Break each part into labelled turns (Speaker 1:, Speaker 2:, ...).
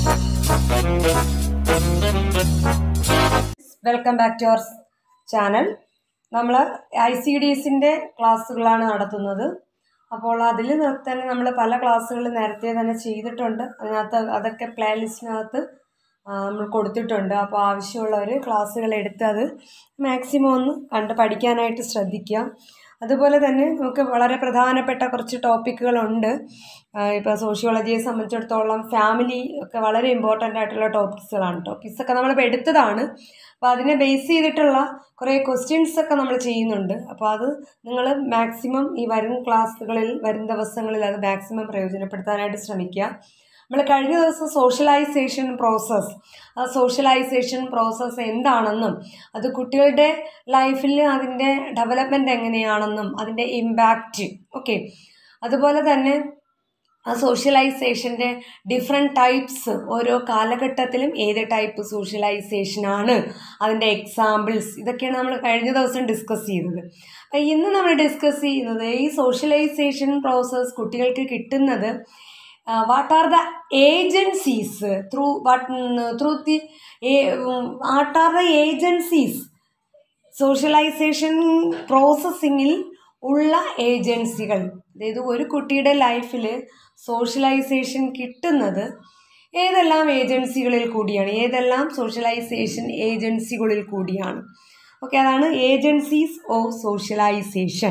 Speaker 1: Welcome back to our channel നമ്മൾ I C D എസിൻ്റെ ക്ലാസ്സുകളാണ് നടത്തുന്നത് അപ്പോൾ അതിൽ തന്നെ നമ്മൾ പല ക്ലാസ്സുകൾ നേരത്തെ തന്നെ ചെയ്തിട്ടുണ്ട് അതിനകത്ത് അതൊക്കെ പ്ലേ ലിസ്റ്റിനകത്ത് നമ്മൾ കൊടുത്തിട്ടുണ്ട് അപ്പോൾ ആവശ്യമുള്ളവർ ക്ലാസ്സുകൾ എടുത്ത് അത് മാക്സിമം ഒന്ന് കണ്ട് പഠിക്കാനായിട്ട് ശ്രദ്ധിക്കുക അതുപോലെ തന്നെ നമുക്ക് വളരെ പ്രധാനപ്പെട്ട കുറച്ച് ടോപ്പിക്കുകളുണ്ട് ഇപ്പോൾ സോഷ്യോളജിയെ സംബന്ധിച്ചിടത്തോളം ഫാമിലി ഒക്കെ വളരെ ഇമ്പോർട്ടൻ്റ് ആയിട്ടുള്ള ടോപ്പിക്സുകളാണ് ടോപ്പിക്സ് ഒക്കെ നമ്മളിപ്പോൾ എടുത്തതാണ് അപ്പോൾ അതിനെ ബേസ് ചെയ്തിട്ടുള്ള കുറേ ക്വസ്റ്റ്യൻസ് ഒക്കെ നമ്മൾ ചെയ്യുന്നുണ്ട് അപ്പോൾ അത് നിങ്ങൾ മാക്സിമം ഈ വരും ക്ലാസ്സുകളിൽ വരും ദിവസങ്ങളിൽ അത് മാക്സിമം പ്രയോജനപ്പെടുത്താനായിട്ട് ശ്രമിക്കുക നമ്മൾ കഴിഞ്ഞ ദിവസം സോഷ്യലൈസേഷൻ പ്രോസസ്സ് ആ സോഷ്യലൈസേഷൻ പ്രോസസ്സ് എന്താണെന്നും അത് കുട്ടികളുടെ ലൈഫിൽ അതിൻ്റെ ഡെവലപ്മെൻറ്റ് എങ്ങനെയാണെന്നും അതിൻ്റെ ഇമ്പാക്റ്റ് ഓക്കെ അതുപോലെ തന്നെ ആ സോഷ്യലൈസേഷൻ്റെ ഡിഫറെൻറ്റ് ടൈപ്സ് ഓരോ കാലഘട്ടത്തിലും ഏത് ടൈപ്പ് സോഷ്യലൈസേഷനാണ് അതിൻ്റെ എക്സാമ്പിൾസ് ഇതൊക്കെയാണ് നമ്മൾ കഴിഞ്ഞ ദിവസം ഡിസ്കസ് ചെയ്തത് അപ്പം ഇന്ന് നമ്മൾ ഡിസ്കസ് ചെയ്യുന്നത് ഈ സോഷ്യലൈസേഷൻ പ്രോസസ്സ് കുട്ടികൾക്ക് കിട്ടുന്നത് what are the agencies through what through the what are the agencies socialization പ്രോസസ്സിങ്ങിൽ ഉള്ള ഏജൻസികൾ അതായത് ഒരു കുട്ടിയുടെ ലൈഫിൽ സോഷ്യലൈസേഷൻ കിട്ടുന്നത് ഏതെല്ലാം ഏജൻസികളിൽ കൂടിയാണ് ഏതെല്ലാം സോഷ്യലൈസേഷൻ ഏജൻസികളിൽ കൂടിയാണ് ഓക്കെ അതാണ് agencies of socialization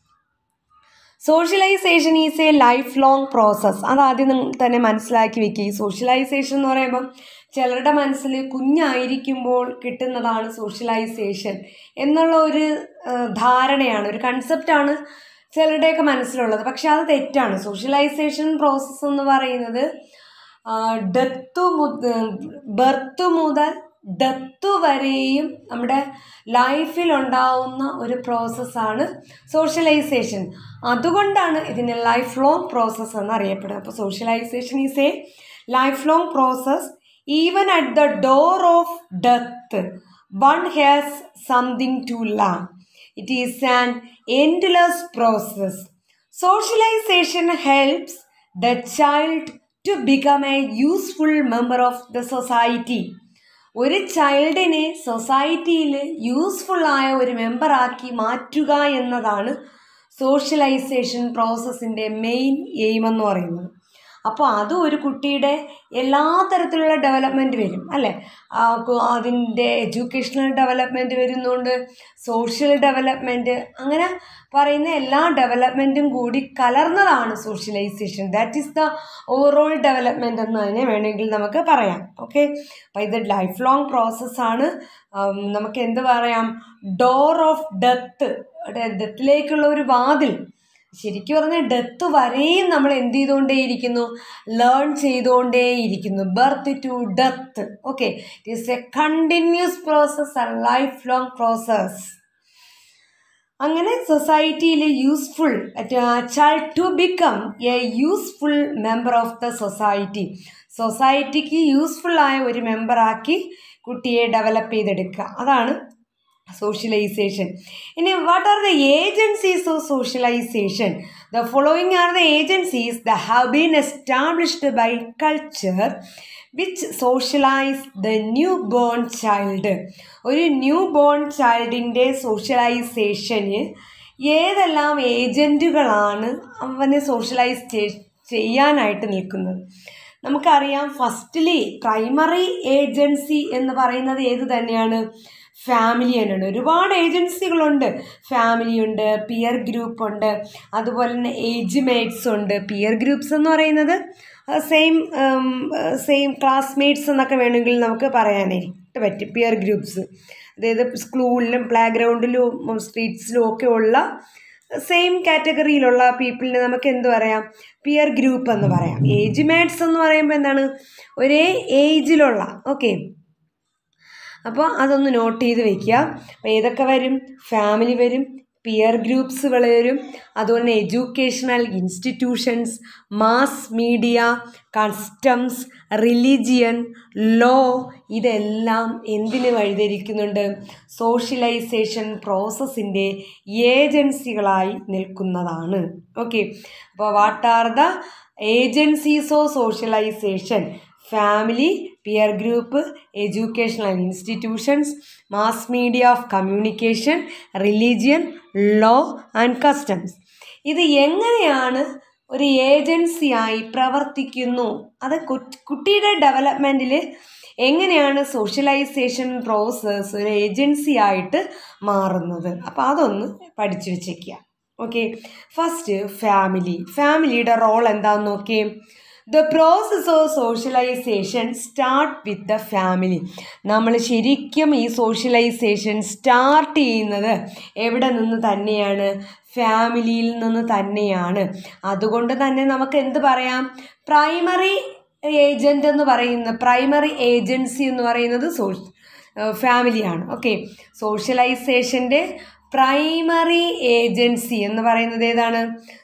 Speaker 1: socialization is a life long process അതാദ്യം തന്നെ മനസ്സിലാക്കി വെക്കുക ഈ സോഷ്യലൈസേഷൻ എന്ന് പറയുമ്പം ചിലരുടെ മനസ്സിൽ കുഞ്ഞായിരിക്കുമ്പോൾ കിട്ടുന്നതാണ് സോഷ്യലൈസേഷൻ എന്നുള്ള ഒരു ധാരണയാണ് ഒരു കൺസെപ്റ്റാണ് ചിലരുടെയൊക്കെ മനസ്സിലുള്ളത് പക്ഷെ അത് തെറ്റാണ് സോഷ്യലൈസേഷൻ പ്രോസസ്സ് എന്ന് പറയുന്നത് ഡെത്ത് മുതൽ ബർത്ത് മുതൽ ഡെത്ത് വരെയും നമ്മുടെ ലൈഫിൽ ഉണ്ടാവുന്ന ഒരു പ്രോസസ്സാണ് സോഷ്യലൈസേഷൻ അതുകൊണ്ടാണ് ഇതിനെ ലൈഫ് ലോങ് പ്രോസസ്സ് എന്ന് അറിയപ്പെടുന്നത് അപ്പോൾ socialization is a life long process even at the door of death one has something to learn it is an endless process socialization helps the child to become a useful member of the society ഒരു ചൈൽഡിനെ സൊസൈറ്റിയിൽ യൂസ്ഫുള്ളായ ഒരു മെമ്പറാക്കി മാറ്റുക എന്നതാണ് socialisation പ്രോസസ്സിൻ്റെ main aim എന്ന് പറയുന്നത് അപ്പോൾ അത് ഒരു കുട്ടിയുടെ എല്ലാ തരത്തിലുള്ള ഡെവലപ്മെൻറ്റ് വരും അല്ലേ അതിൻ്റെ എഡ്യൂക്കേഷണൽ ഡെവലപ്മെൻറ്റ് വരുന്നുണ്ട് സോഷ്യൽ ഡെവലപ്മെൻറ്റ് അങ്ങനെ പറയുന്ന എല്ലാ ഡെവലപ്മെൻറ്റും കൂടി കലർന്നതാണ് socialization that is the overall development എന്ന് തന്നെ വേണമെങ്കിൽ നമുക്ക് പറയാം ഓക്കെ അപ്പോൾ ഇത് ലൈഫ് ലോങ് പ്രോസസ്സാണ് നമുക്ക് എന്ത് പറയാം ഡോർ ഓഫ് ഡെത്ത് ഡെത്തിലേക്കുള്ള ഒരു വാതിൽ ശരിക്കും പറഞ്ഞാൽ ഡെത്ത് വരെയും നമ്മൾ എന്ത് ചെയ്തുകൊണ്ടേയിരിക്കുന്നു ലേൺ ചെയ്തുകൊണ്ടേയിരിക്കുന്നു birth to death okay it is a continuous process and life long process അങ്ങനെ സൊസൈറ്റിയിൽ useful child to become a useful member of the society സൊസൈറ്റിക്ക് യൂസ്ഫുൾ ആയ ഒരു മെമ്പറാക്കി കുട്ടിയെ ഡെവലപ്പ് ചെയ്തെടുക്കുക അതാണ് സോഷ്യലൈസേഷൻ ഇനി what are the agencies of socialization the following are the agencies the have been established by culture which socialize the new born child ഒരു new born ചൈൽഡിൻ്റെ സോഷ്യലൈസേഷന് ഏതെല്ലാം ഏജൻറ്റുകളാണ് അവനെ സോഷ്യലൈസ് ചെയ്യാനായിട്ട് നിൽക്കുന്നത് നമുക്കറിയാം ഫസ്റ്റ്ലി പ്രൈമറി ഏജൻസി എന്ന് പറയുന്നത് ഏത് തന്നെയാണ് ഫാമിലി തന്നെയാണ് ഒരുപാട് ഏജൻസികളുണ്ട് ഫാമിലി ഉണ്ട് പിയർ ഗ്രൂപ്പ് ഉണ്ട് അതുപോലെ തന്നെ ഏജ് മേറ്റ്സ് ഉണ്ട് പിയർ ഗ്രൂപ്പ്സ് എന്ന് പറയുന്നത് സെയിം സെയിം ക്ലാസ്മേറ്റ്സ് എന്നൊക്കെ വേണമെങ്കിൽ നമുക്ക് പറയാനായിട്ട് പറ്റും പിയർ ഗ്രൂപ്പ്സ് അതായത് സ്കൂളിലും പ്ലേ ഗ്രൗണ്ടിലും സ്ട്രീറ്റ്സിലും ഒക്കെ ഉള്ള സെയിം കാറ്റഗറിയിലുള്ള പീപ്പിളിനെ നമുക്ക് എന്ത് പറയാം പിയർ ഗ്രൂപ്പ് എന്ന് പറയാം ഏജ് മേറ്റ്സ് എന്ന് പറയുമ്പോൾ എന്താണ് ഒരേ ഏജിലുള്ള ഓക്കെ അപ്പോൾ അതൊന്ന് നോട്ട് ചെയ്ത് വെക്കുക അപ്പോൾ ഏതൊക്കെ വരും ഫാമിലി വരും പിയർ ഗ്രൂപ്പ്സുകൾ വരും അതുപോലെ തന്നെ educational institutions mass media customs religion law ഇതെല്ലാം എന്തിന് വഴിതിരിക്കുന്നുണ്ട് സോഷ്യലൈസേഷൻ പ്രോസസ്സിൻ്റെ ഏജൻസികളായി നിൽക്കുന്നതാണ് ഓക്കെ അപ്പോൾ what are the agencies of socialization family peer group educational institutions mass media of communication religion law and customs ഇത് എങ്ങനെയാണ് ഒരു ഏജൻസിയായി പ്രവർത്തിക്കുന്നു അത് കു- കുട്ടിയുടെ ഡെവലപ്മെൻറ്റിൽ എങ്ങനെയാണ് സോഷ്യലൈസേഷൻ പ്രോസസ്സ് ഒരു ഏജൻസി ആയിട്ട് മാറുന്നത് അപ്പോൾ അതൊന്ന് പഠിച്ചു വെച്ചേക്കുക ഓക്കെ ഫസ്റ്റ് ഫാമിലി ഫാമിലിയുടെ റോൾ എന്താണെന്ന് നോക്കിയേ the process of socialization start with the family നമ്മൾ ശരിക്കും ഈ സോഷ്യലൈസേഷൻ സ്റ്റാർട്ട് ചെയ്യുന്നത് എവിടെ നിന്ന് തന്നെയാണ് ഫാമിലിയിൽ നിന്ന് തന്നെയാണ് അതുകൊണ്ട് തന്നെ നമുക്ക് എന്ത് പറയാം പ്രൈമറി ഏജൻ്റ് എന്ന് പറയുന്ന പ്രൈമറി ഏജൻസി എന്ന് പറയുന്നത് സോ ഫാമിലിയാണ് ഓക്കെ സോഷ്യലൈസേഷൻ്റെ പ്രൈമറി ഏജൻസി എന്ന് പറയുന്നത് ഏതാണ്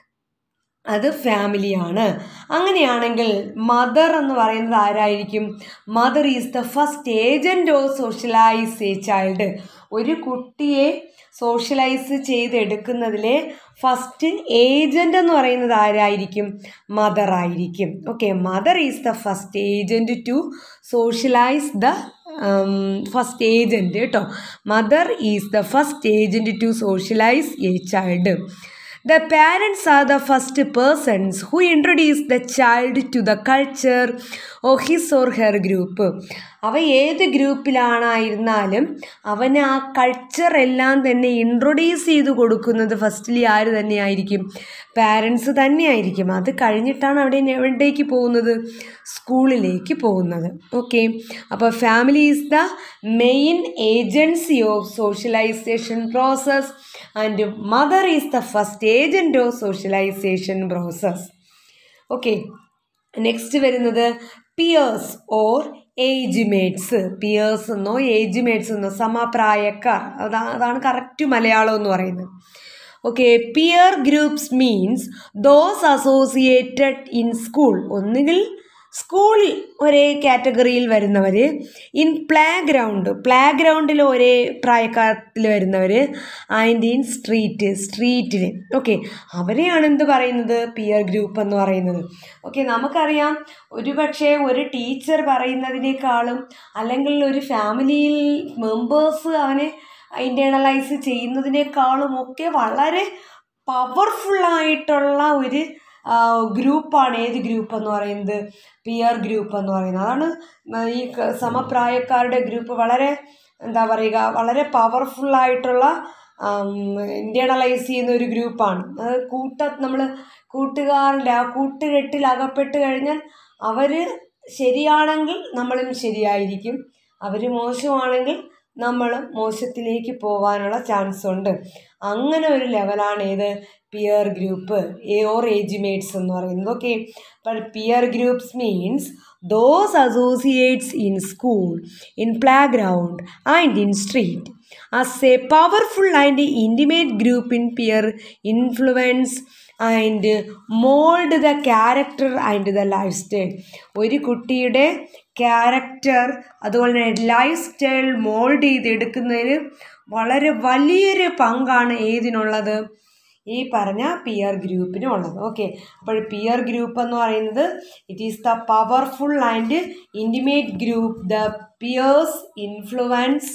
Speaker 1: അത് ഫാമിലിയാണ് അങ്ങനെയാണെങ്കിൽ മദർ എന്ന് പറയുന്നത് ആരായിരിക്കും mother is the first agent of socialize a child ഒരു കുട്ടിയെ സോഷ്യലൈസ് ചെയ്തെടുക്കുന്നതിലെ ഫസ്റ്റ് ഏജൻ്റ് എന്ന് പറയുന്നത് ആരായിരിക്കും മദർ ആയിരിക്കും okay mother is the first agent to socialize the first agent കേട്ടോ mother is the first agent to socialize a child The parents are the first persons who introduce the child to the culture of his or her group. അവ ഏത് ഗ്രൂപ്പിലാണായിരുന്നാലും അവന് ആ culture എല്ലാം തന്നെ introduce ചെയ്ത് കൊടുക്കുന്നത് firstly ആര് തന്നെയായിരിക്കും പാരൻസ് തന്നെയായിരിക്കും അത് കഴിഞ്ഞിട്ടാണ് അവിടെ എവിടേക്ക് പോകുന്നത് സ്കൂളിലേക്ക് പോകുന്നത് ഓക്കെ അപ്പോൾ family is the main agency of socialization process and mother is the first agent of socialization process okay next വരുന്നത് peers or age mates peers എന്നോ ഏജ് മേറ്റ്സ് എന്നോ സമപ്രായക്കാർ അതാ അതാണ് കറക്റ്റ് മലയാളം എന്ന് പറയുന്നത് okay peer groups means those associated in school ഒന്നുകിൽ സ്കൂളിൽ ഒരേ കാറ്റഗറിയിൽ വരുന്നവർ ഇൻ പ്ലേ ഗ്രൗണ്ട് പ്ലേ ഗ്രൗണ്ടിൽ ഒരേ പ്രായക്കാരത്തിൽ വരുന്നവർ ആൻഡ് ഇൻ സ്ട്രീറ്റ് സ്ട്രീറ്റിൽ ഓക്കെ അവരെയാണ് എന്ത് പറയുന്നത് പിയർ ഗ്രൂപ്പ് എന്ന് പറയുന്നത് ഓക്കെ നമുക്കറിയാം ഒരു പക്ഷേ ഒരു ടീച്ചർ പറയുന്നതിനേക്കാളും അല്ലെങ്കിൽ ഒരു ഫാമിലിയിൽ മെമ്പേഴ്സ് അവനെ ഇൻറ്റേണലൈസ് ചെയ്യുന്നതിനേക്കാളും ഒക്കെ വളരെ പവർഫുള്ളായിട്ടുള്ള ഒരു ഗ്രൂപ്പാണ് ഏത് ഗ്രൂപ്പ് എന്ന് പറയുന്നത് പിയർ ഗ്രൂപ്പ് എന്ന് പറയുന്നത് അതാണ് ഈ ക- സമപ്രായക്കാരുടെ ഗ്രൂപ്പ് വളരെ എന്താ പറയുക വളരെ പവർഫുള്ളായിട്ടുള്ള ഇൻറ്റേണലൈസ് ചെയ്യുന്ന ഒരു ഗ്രൂപ്പാണ് അത് കൂട്ട നമ്മൾ കൂട്ടുകാരിൽ ആ കൂട്ടുകെട്ടിൽ അകപ്പെട്ട് കഴിഞ്ഞാൽ അവർ ശരിയാണെങ്കിൽ നമ്മളും ശരിയായിരിക്കും അവർ മോശമാണെങ്കിൽ നമ്മൾ മോശത്തിലേക്ക് പോകാനുള്ള ചാൻസ് ഉണ്ട് അങ്ങനെ ഒരു ലെവലാണ് ഏത് പിയർ ഗ്രൂപ്പ് ഓർ ഏജിമേറ്റ്സ് എന്ന് പറയുന്നത് ഓക്കെ അപ്പോൾ peer groups means those associates in school in play ground and in street as a powerful and intimate group in peer influence and mold the character and the lifestyle ഒരു കുട്ടിയുടെ character അതുപോലെ തന്നെ life style mould ചെയ്തെടുക്കുന്നതിന് വളരെ വലിയൊരു പങ്കാണ് ഏതിനുള്ളത് ഈ പറഞ്ഞ പിയർ ഗ്രൂപ്പിനുള്ളത് ഓക്കെ അപ്പോൾ പിയർ ഗ്രൂപ്പ് എന്ന് പറയുന്നത് it is the powerful and intimate group the peers influence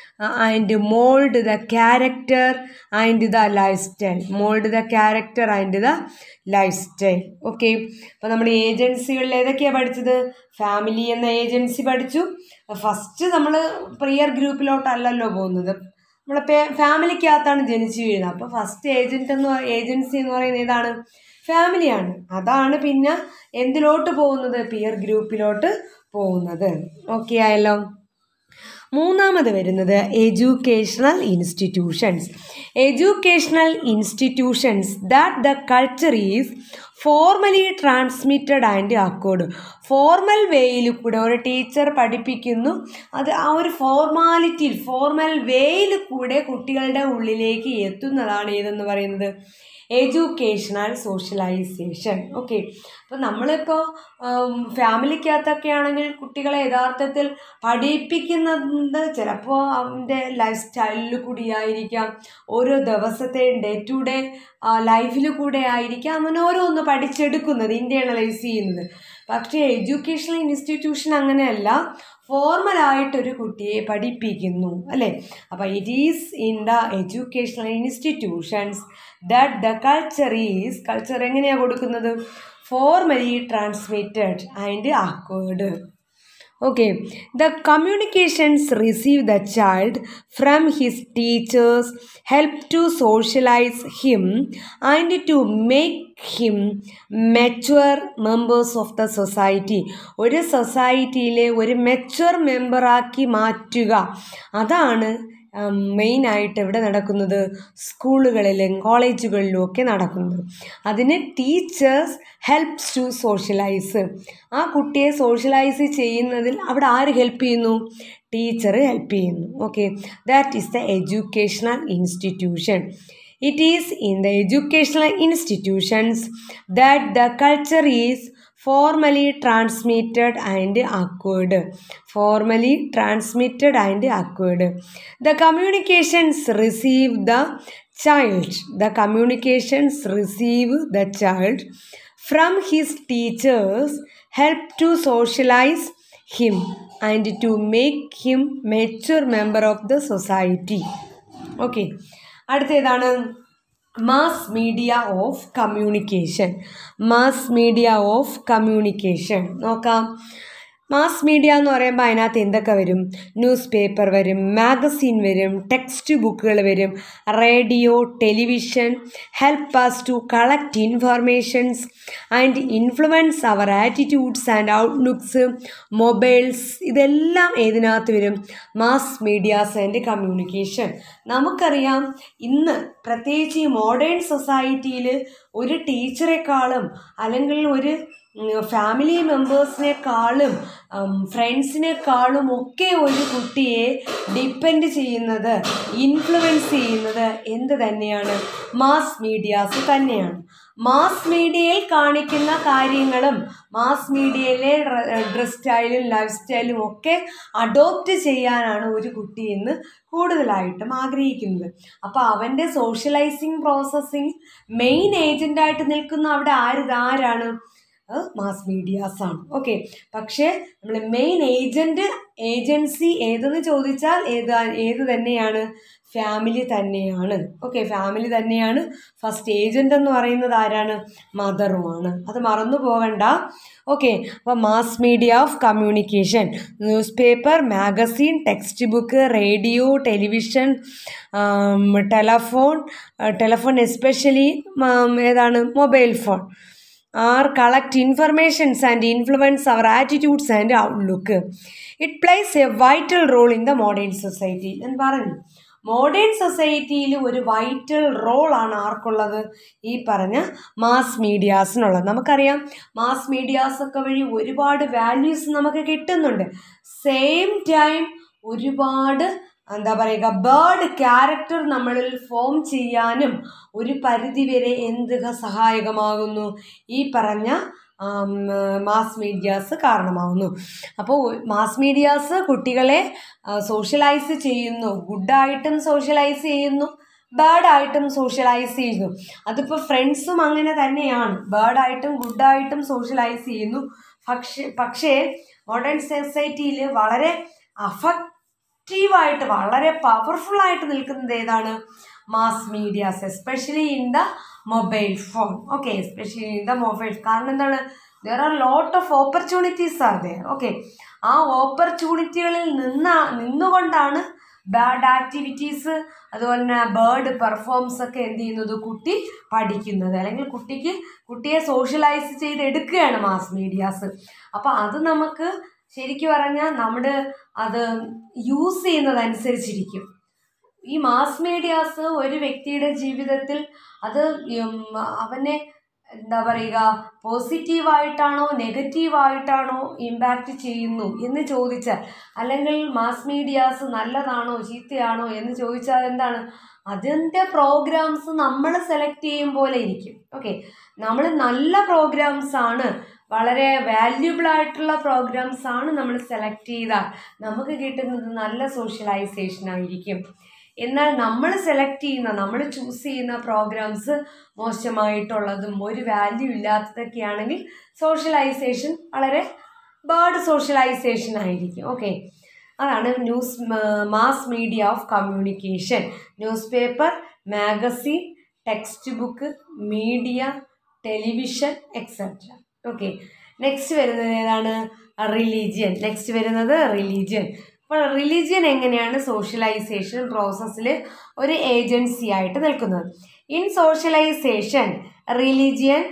Speaker 1: and mould the character and the life style mould the character and the life style okay അപ്പോൾ നമ്മൾ ഏജൻസികളിൽ ഏതൊക്കെയാണ് പഠിച്ചത് ഫാമിലി എന്ന agency പഠിച്ചു first നമ്മൾ prior ഗ്രൂപ്പിലോട്ടല്ലല്ലോ പോകുന്നത് നമ്മൾ ഫാമിലിക്കകത്താണ് ജനിച്ചു വീഴുന്നത് അപ്പോൾ ഫസ്റ്റ് ഏജൻറ്റ് എന്ന് ഏജൻസി എന്ന് പറയുന്നത് ഏതാണ് ഫാമിലിയാണ് അതാണ് പിന്നെ എന്തിലോട്ട് പോകുന്നത് പിയർ ഗ്രൂപ്പിലോട്ട് പോകുന്നത് ഓക്കെ ആയല്ലോ മൂന്നാമത് വരുന്നത് educational institutions educational institutions that the culture is formally transmitted and acquired formal വേയിൽ കൂടെ ഒരു ടീച്ചർ പഠിപ്പിക്കുന്നു അത് ആ ഒരു ഫോർമാലിറ്റിയിൽ ഫോർമൽ വേയിൽ കൂടെ കുട്ടികളുടെ ഉള്ളിലേക്ക് എത്തുന്നതാണ് ഏതെന്ന് പറയുന്നത് എഡ്യൂക്കേഷണൽ സോഷ്യലൈസേഷൻ ഓക്കെ അപ്പോൾ നമ്മളിപ്പോൾ ഫാമിലിക്കകത്തൊക്കെ ആണെങ്കിൽ കുട്ടികളെ യഥാർത്ഥത്തിൽ പഠിപ്പിക്കുന്നത് ചിലപ്പോൾ അവൻ്റെ ലൈഫ് സ്റ്റൈലിൽ കൂടിയായിരിക്കാം ഓരോ ദിവസത്തെ ഡേ ടു ഡേ ലൈഫിൽ കൂടെ ആയിരിക്കാം അവൻ ഓരോന്ന് പഠിച്ചെടുക്കുന്നത് ഇൻറ്റേണലൈസ് ചെയ്യുന്നത് പക്ഷേ എഡ്യൂക്കേഷണൽ ഇൻസ്റ്റിറ്റ്യൂഷൻ അങ്ങനെയല്ല ഫോർമലായിട്ടൊരു കുട്ടിയെ പഠിപ്പിക്കുന്നു അല്ലേ അപ്പോൾ it is in the educational institutions that the culture is culture എങ്ങനെയാണ് കൊടുക്കുന്നത് formally transmitted and acquired okay the communications receive the child from his teachers help to socialize him and to make him mature members of the society ഒരു സൊസൈറ്റിയിലെ ഒരു mature മെമ്പറാക്കി മാറ്റുക അതാണ് മെയിനായിട്ട് എവിടെ നടക്കുന്നത് സ്കൂളുകളിലും കോളേജുകളിലും ഒക്കെ നടക്കുന്നത് അതിന് ടീച്ചേഴ്സ് ഹെൽപ്സ് ടു സോഷ്യലൈസ് ആ കുട്ടിയെ സോഷ്യലൈസ് ചെയ്യുന്നതിൽ അവിടെ ആര് ഹെൽപ്പ് ചെയ്യുന്നു ടീച്ചർ ഹെൽപ്പ് ചെയ്യുന്നു okay that is the educational institution it is in the educational institutions that the culture is formally transmitted and acquired formally transmitted and acquired the communications receive the child the communications receive the child from his teachers help to socialize him and to make him mature member of the society okay അടുത്തേതാണ് mass media of communication mass media of communication നോക്കാം mass media എന്ന് പറയുമ്പോൾ അതിനകത്ത് എന്തൊക്കെ വരും news paper വരും magazine വരും text ബുക്കുകൾ വരും radio television help us to collect informations and influence our attitudes and outlooks mobiles ഇതെല്ലാം ഏതിനകത്ത് വരും മാസ് മീഡിയാസ് ആൻഡ് കമ്മ്യൂണിക്കേഷൻ നമുക്കറിയാം ഇന്ന് പ്രത്യേകിച്ച് ഈ മോഡേൺ സൊസൈറ്റിയിൽ ഒരു ടീച്ചറെക്കാളും അല്ലെങ്കിൽ ഒരു ഫാമിലി മെമ്പേഴ്സിനെക്കാളും ഫ്രണ്ട്സിനെക്കാളും ഒക്കെ ഒരു കുട്ടിയെ ഡിപ്പെൻഡ് ചെയ്യുന്നത് ഇൻഫ്ലുവൻസ് ചെയ്യുന്നത് എന്ത് തന്നെയാണ് മാസ് മീഡിയാസ് തന്നെയാണ് മാസ് മീഡിയയിൽ കാണിക്കുന്ന കാര്യങ്ങളും മാസ് മീഡിയയിലെ ഡ്രസ് സ്റ്റൈലും ലൈഫ് സ്റ്റൈലും ഒക്കെ അഡോപ്റ്റ് ചെയ്യാനാണ് ഒരു കുട്ടി ഇന്ന് കൂടുതലായിട്ടും ആഗ്രഹിക്കുന്നത് അപ്പോൾ അവൻ്റെ സോഷ്യലൈസിങ് പ്രോസസ്സിങ് മെയിൻ ഏജൻ്റായിട്ട് നിൽക്കുന്ന അവിടെ ആര് ആരാണ് മാസ് മീഡിയാസ് ആണ് ഓക്കെ പക്ഷേ നമ്മൾ മെയിൻ ഏജൻറ്റ് ഏജൻസി ഏതെന്ന് ചോദിച്ചാൽ ഏത് ഏത് തന്നെയാണ് ഫാമിലി തന്നെയാണ് ഓക്കെ ഫാമിലി തന്നെയാണ് ഫസ്റ്റ് ഏജൻ്റ് എന്ന് പറയുന്നത് ആരാണ് മദറുമാണ് അത് മറന്നു പോകണ്ട ഓക്കെ അപ്പോൾ mass media of communication news paper magazine text book radio television telephone telephone especially ഏതാണ് mobile phone are collect informations and influence our attitudes and outlook it plays a vital role in the modern society ഞാൻ പറഞ്ഞു modern സൊസൈറ്റിയിൽ ഒരു vital റോളാണ് ആർക്കുള്ളത് ഈ പറഞ്ഞ mass മീഡിയാസിനുള്ളത് നമുക്കറിയാം mass medias ഒക്കെ വഴി ഒരുപാട് വാല്യൂസ് നമുക്ക് കിട്ടുന്നുണ്ട് സെയിം ടൈം ഒരുപാട് എന്താ പറയുക ബേർഡ് ക്യാരക്ടർ നമ്മളിൽ ഫോം ചെയ്യാനും ഒരു പരിധിവരെ എന്ത് സഹായകമാകുന്നു ഈ പറഞ്ഞ മാസ് മീഡിയാസ് കാരണമാകുന്നു അപ്പോൾ മാസ് മീഡിയാസ് കുട്ടികളെ സോഷ്യലൈസ് ചെയ്യുന്നു ഗുഡായിട്ടും സോഷ്യലൈസ് ചെയ്യുന്നു ബാഡായിട്ടും സോഷ്യലൈസ് ചെയ്യുന്നു അതിപ്പോൾ ഫ്രണ്ട്സും അങ്ങനെ തന്നെയാണ് ബാഡായിട്ടും ഗുഡായിട്ടും സോഷ്യലൈസ് ചെയ്യുന്നു പക്ഷേ പക്ഷേ മോഡേൺ സൊസൈറ്റിയിൽ വളരെ അഫക്റ്റീവായിട്ട് വളരെ പവർഫുള്ളായിട്ട് നിൽക്കുന്നത് ഏതാണ് mass medias especially in the mobile phone okay especially in the mobile കാരണം എന്താണ് there are lot of opportunities are there okay ആ ഓപ്പർച്യൂണിറ്റികളിൽ നിന്ന നിന്നുകൊണ്ടാണ് ബാഡ് ആക്ടിവിറ്റീസ് അതുപോലെ തന്നെ ബേർഡ് പെർഫോംസ് ഒക്കെ എന്ത് ചെയ്യുന്നത് കുട്ടി പഠിക്കുന്നത് അല്ലെങ്കിൽ കുട്ടിക്ക് കുട്ടിയെ സോഷ്യലൈസ് ചെയ്ത് എടുക്കുകയാണ് മാസ് മീഡിയാസ് അപ്പോൾ അത് നമുക്ക് ശരിക്കും പറഞ്ഞാൽ നമ്മുടെ അത് യൂസ് ചെയ്യുന്നതനുസരിച്ചിരിക്കും ഈ മാസ് മീഡിയാസ് ഒരു വ്യക്തിയുടെ ജീവിതത്തിൽ അത് അവനെ എന്താ പറയുക പോസിറ്റീവായിട്ടാണോ നെഗറ്റീവായിട്ടാണോ ഇമ്പാക്റ്റ് ചെയ്യുന്നു എന്ന് ചോദിച്ചാൽ അല്ലെങ്കിൽ മാസ് മീഡിയാസ് നല്ലതാണോ ചീത്തയാണോ എന്ന് ചോദിച്ചാൽ എന്താണ് അതിൻ്റെ പ്രോഗ്രാംസ് നമ്മൾ സെലക്ട് ചെയ്യും പോലെ ഇരിക്കും ഓക്കെ നമ്മൾ നല്ല പ്രോഗ്രാംസ് ആണ് വളരെ വാല്യുബിൾ ആയിട്ടുള്ള പ്രോഗ്രാംസ് ആണ് നമ്മൾ സെലക്ട് ചെയ്താൽ നമുക്ക് കിട്ടുന്നത് നല്ല സോഷ്യലൈസേഷൻ ആയിരിക്കും എന്നാൽ നമ്മൾ സെലക്ട് ചെയ്യുന്ന നമ്മൾ ചൂസ് ചെയ്യുന്ന പ്രോഗ്രാംസ് മോശമായിട്ടുള്ളതും ഒരു വാല്യൂ ഇല്ലാത്തതൊക്കെ ആണെങ്കിൽ സോഷ്യലൈസേഷൻ വളരെ ബാഡ് സോഷ്യലൈസേഷൻ ആയിരിക്കും ഓക്കെ അതാണ് news mass media of communication news paper magazine text book media television etcetera okay next വരുന്നത് ഏതാണ് റിലീജിയൻ നെക്സ്റ്റ് വരുന്നത് റിലീജിയൻ അപ്പോൾ റിലീജിയൻ എങ്ങനെയാണ് സോഷ്യലൈസേഷൻ പ്രോസസ്സിൽ ഒരു ഏജൻസി ആയിട്ട് നിൽക്കുന്നത് in socialization religion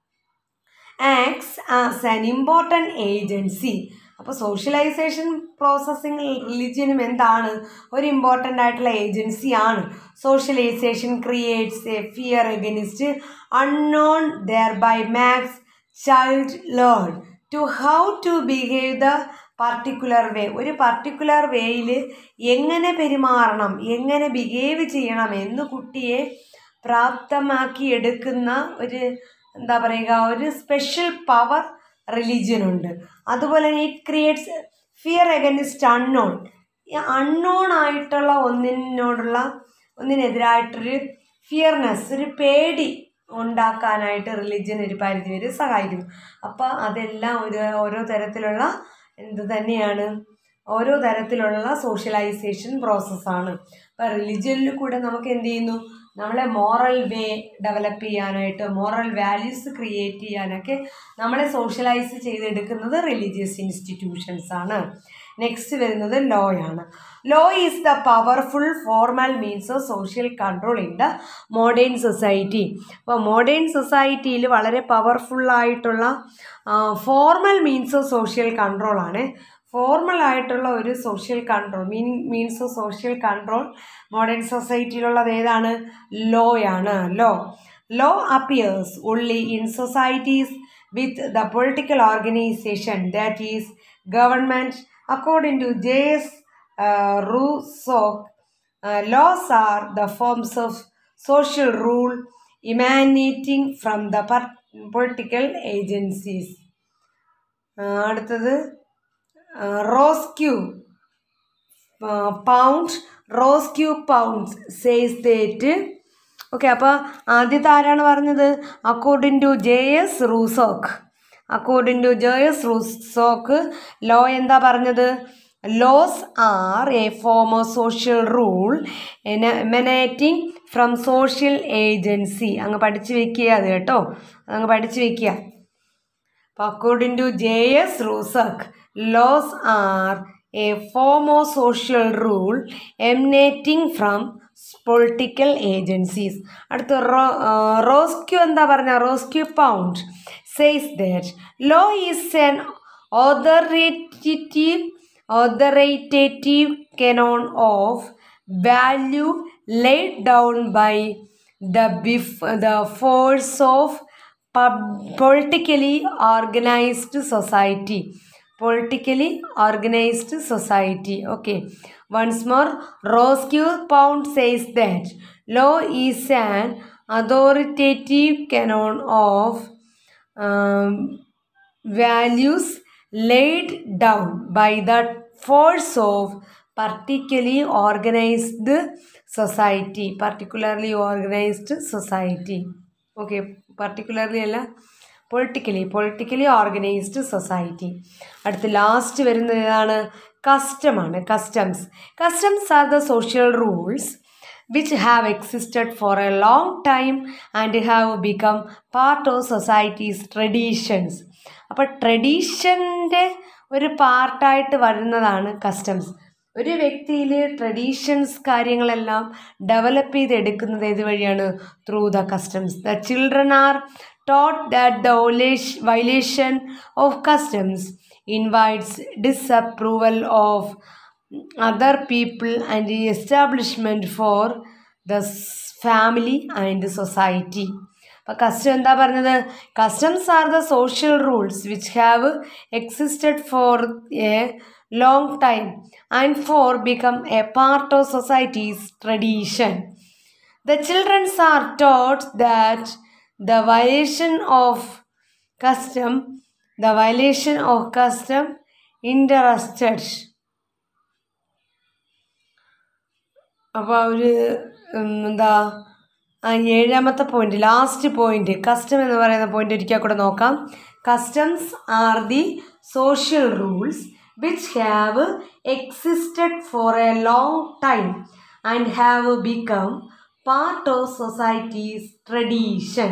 Speaker 1: acts as an important agency അപ്പോൾ സോഷ്യലൈസേഷൻ പ്രോസസ്സിങ് റിലിജിയനും എന്താണ് ഒരു ഇമ്പോർട്ടൻ്റ് ആയിട്ടുള്ള ഏജൻസി ആണ് socialization creates a fear against unknown there by makes child learn to how to behave the particular way ഒരു particular വേയിൽ എങ്ങനെ പെരുമാറണം എങ്ങനെ ബിഹേവ് ചെയ്യണം എന്ന് കുട്ടിയെ പ്രാപ്തമാക്കി എടുക്കുന്ന ഒരു എന്താ പറയുക ഒരു സ്പെഷ്യൽ പവർ റിലീജിയൻ ഉണ്ട് അതുപോലെ തന്നെ it creates fear against unknown ഈ അൺനോൺ ആയിട്ടുള്ള ഒന്നിനോടുള്ള ഒന്നിനെതിരായിട്ടൊരു ഫിയർനെസ് ഒരു പേടി ഉണ്ടാക്കാനായിട്ട് റിലീജിയൻ ഒരു പരിധി വരെ സഹായിക്കുന്നു അപ്പോൾ അതെല്ലാം ഒരു ഓരോ തരത്തിലുള്ള എന്ത് തന്നെയാണ് ഓരോ തരത്തിലുള്ള സോഷ്യലൈസേഷൻ പ്രോസസ്സാണ് അപ്പോൾ റിലിജിയനിൽ കൂടെ നമുക്ക് എന്ത് ചെയ്യുന്നു നമ്മളെ മോറൽ വേ ഡെവലപ്പ് ചെയ്യാനായിട്ട് മോറൽ വാല്യൂസ് ക്രിയേറ്റ് ചെയ്യാനൊക്കെ നമ്മളെ സോഷ്യലൈസ് ചെയ്തെടുക്കുന്നത് റിലീജിയസ് ഇൻസ്റ്റിറ്റ്യൂഷൻസ് ആണ് നെക്സ്റ്റ് വരുന്നത് ലോ ആണ് law is the powerful formal means of social control in the modern society അപ്പോൾ മോഡേൺ സൊസൈറ്റിയിൽ വളരെ പവർഫുള്ളായിട്ടുള്ള formal means of social control ആണ് ഫോർമൽ ആയിട്ടുള്ള ഒരു social control mean means of social control modern സൊസൈറ്റിയിലുള്ളത് ഏതാണ് ലോ ആണ് law law appears only in societies with the political organisation that is government according to J S Roucek laws are the forms of social rule emanating from the per- political agencies അടുത്തത് Roscoe Pound Roscoe Pound says that okay അപ്പോൾ ആദ്യത്തെ ആരാണ് പറഞ്ഞത് according to J S Roucek according to J S Roucek law എന്താ പറഞ്ഞത് laws are a form of social rule emanating from social agency അങ്ങ് പഠിച്ച് വെക്കുക അത് കേട്ടോ അങ്ങ് പഠിച്ച് വെക്കുക അപ്പോൾ according to J S Roucek laws are a form of social rule emanating from political agencies അടുത്ത് റോ റോസ്ക്യൂ എന്താ പറഞ്ഞ Roscoe Pound says that law is an authoritative authoritative canon of value laid down by the bef- the force of pub- politically organized society politically organized society okay once more roscoe pound says that law is an authoritative canon of um, values laid down by the force of particularly organized society particularly organized society okay particularly അല്ല politically politically organised society അടുത്ത് last വരുന്നത് ഏതാണ് കസ്റ്റമാണ് customs customs are the social rules which have existed for a long time and have become part of society's traditions അപ്പോൾ ട്രഡീഷൻ്റെ ഒരു പാർട്ടായിട്ട് വരുന്നതാണ് കസ്റ്റംസ് ഒരു വ്യക്തിയിൽ ട്രഡീഷൻസ് കാര്യങ്ങളെല്ലാം ഡെവലപ്പ് ചെയ്തെടുക്കുന്നത് ഏത് വഴിയാണ് through the customs the children are taught that the violation of customs invites disapproval of other people and establishment for the family and society അപ്പോൾ കസ്റ്റം എന്താ പറഞ്ഞത് customs are the social rules which have existed for a long time and for become a part of society's tradition. The children are taught that the violation of custom, the violation of custom interested അപ്പോൾ ഒരു ഉം, എന്താ ആ ഏഴാമത്തെ point last point custom എന്ന് പറയുന്ന point ഒരിക്കൽ കൂടെ നോക്കാം customs are the social rules which have existed for a long time and have become part of society's tradition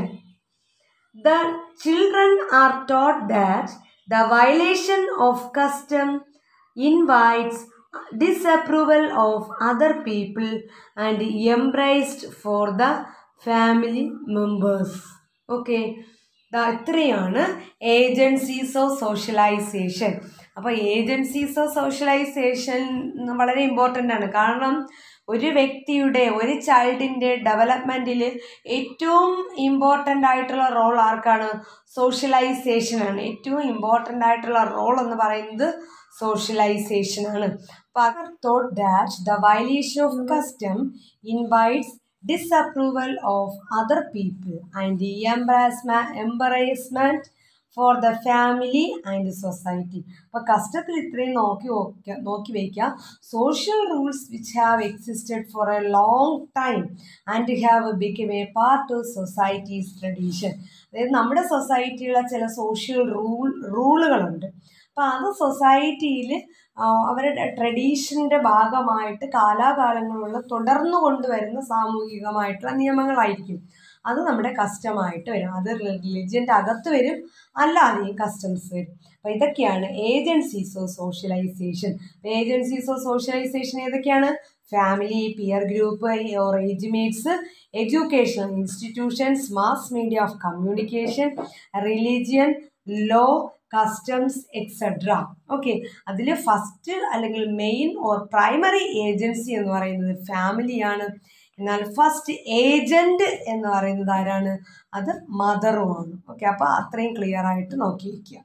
Speaker 1: The children are taught that the violation of custom invites disapproval of other people and embraced for the family members. Okay. ദാ ഇത്രയാണ് agencies of socialisation അപ്പോൾ agencies of socialisation വളരെ important ആണ് കാരണം ഒരു വ്യക്തിയുടെ ഒരു ചൈൽഡിൻ്റെ ഡെവലപ്മെൻറ്റിൽ ഏറ്റവും ഇമ്പോർട്ടൻ്റ് ആയിട്ടുള്ള റോൾ ആർക്കാണ് സോഷ്യലൈസേഷനാണ് ഏറ്റവും ഇമ്പോർട്ടൻ്റ് ആയിട്ടുള്ള റോൾ എന്ന് പറയുന്നത് സോഷ്യലൈസേഷനാണ് അപ്പോൾ other thought that the violation of custom invites disapproval of other people and the embarrassment embarrassment for the family and society അപ്പോൾ കഷ്ടത്തിൽ ഇത്രയും നോക്കി നോക്കുക നോക്കി വയ്ക്കുക social rules which have existed for a long time and have become a part of society's tradition അതായത് നമ്മുടെ സൊസൈറ്റിയിലെ ചില സോഷ്യൽ റൂൾ റൂളുകളുണ്ട് അപ്പോൾ അത് സൊസൈറ്റിയിൽ അവരുടെ ട്രഡീഷൻ്റെ ഭാഗമായിട്ട് കാലാകാലങ്ങളുള്ള തുടർന്നു കൊണ്ടുവരുന്ന സാമൂഹികമായിട്ടുള്ള നിയമങ്ങളായിരിക്കും അത് നമ്മുടെ കസ്റ്റമായിട്ട് വരും അത് റിലിജിയൻ്റെ അകത്ത് വരും അല്ലാതെയും കസ്റ്റംസ് വരും അപ്പോൾ ഇതൊക്കെയാണ് agencies of socialisation agencies of socialisation ഏതൊക്കെയാണ് family peer group or agemates educational institutions mass media of communication religion law customs etcetera okay അതിൽ ഫസ്റ്റ് അല്ലെങ്കിൽ മെയിൻ ഓർ പ്രൈമറി ഏജൻസി എന്ന് പറയുന്നത് ഫാമിലിയാണ് എന്നാൽ ഫസ്റ്റ് ഏജൻറ്റ് എന്ന് പറയുന്നത് ആരാണ് അത് മദറുമാണ് ഓക്കെ അപ്പോൾ അത്രയും ക്ലിയർ ആയിട്ട് നോക്കിയിരിക്കുക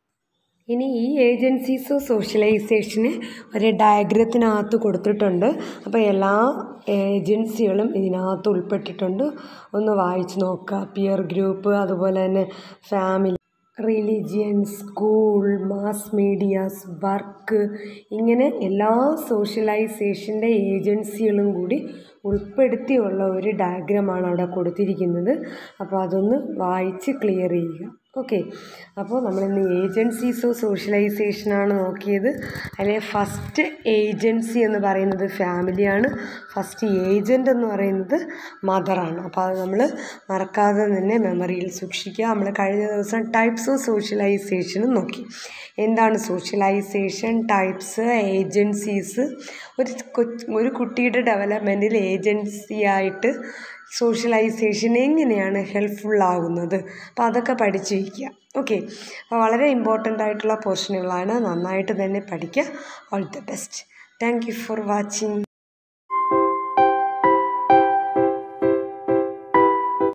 Speaker 1: ഇനി ഈ ഏജൻസീസ് സോഷ്യലൈസേഷന് ഒരു ഡയഗ്രത്തിനകത്ത് കൊടുത്തിട്ടുണ്ട് അപ്പോൾ എല്ലാ ഏജൻസികളും ഇതിനകത്ത് ഉൾപ്പെട്ടിട്ടുണ്ട് ഒന്ന് വായിച്ച് നോക്കുക പിയർ ഗ്രൂപ്പ് അതുപോലെ തന്നെ family religion school mass medias work ഇങ്ങനെ എല്ലാ സോഷ്യലൈസേഷൻ്റെ ഏജൻസികളും കൂടി ഉൾപ്പെടുത്തിയുള്ള ഒരു ഡയഗ്രമാണ് അവിടെ കൊടുത്തിരിക്കുന്നത് അപ്പോൾ അതൊന്ന് വായിച്ച് ക്ലിയർ ചെയ്യുക ഓക്കെ അപ്പോൾ നമ്മളിന്ന് ഏജൻസീസ് ഓഫ് സോഷ്യലൈസേഷനാണ് നോക്കിയത് അതിലെ ഫസ്റ്റ് ഏജൻസി എന്ന് പറയുന്നത് ഫാമിലിയാണ് ഫസ്റ്റ് ഏജൻ്റ് എന്ന് പറയുന്നത് മദറാണ് അപ്പോൾ അത് നമ്മൾ മറക്കാതെ തന്നെ മെമ്മറിയിൽ സൂക്ഷിക്കുക നമ്മൾ കഴിഞ്ഞ ദിവസം ടൈപ്സ് ഓഫ് സോഷ്യലൈസേഷനും നോക്കി എന്താണ് സോഷ്യലൈസേഷൻ ടൈപ്സ് ഏജൻസീസ് ഒരു കൊച്ച് ഒരു കുട്ടിയുടെ ഡെവലപ്മെൻറ്റിൽ ഏജൻസിയായിട്ട് സോഷ്യലൈസേഷൻ എങ്ങനെയാണ് ഹെൽപ്ഫുൾ ആകുന്നത് അപ്പോൾ അതൊക്കെ പഠിച്ചു വയ്ക്കുക ഓക്കെ അപ്പോൾ വളരെ ഇമ്പോർട്ടൻ്റ് ആയിട്ടുള്ള പോർഷനുകളാണ് നന്നായിട്ട് തന്നെ പഠിക്കുക all the best thank you for watching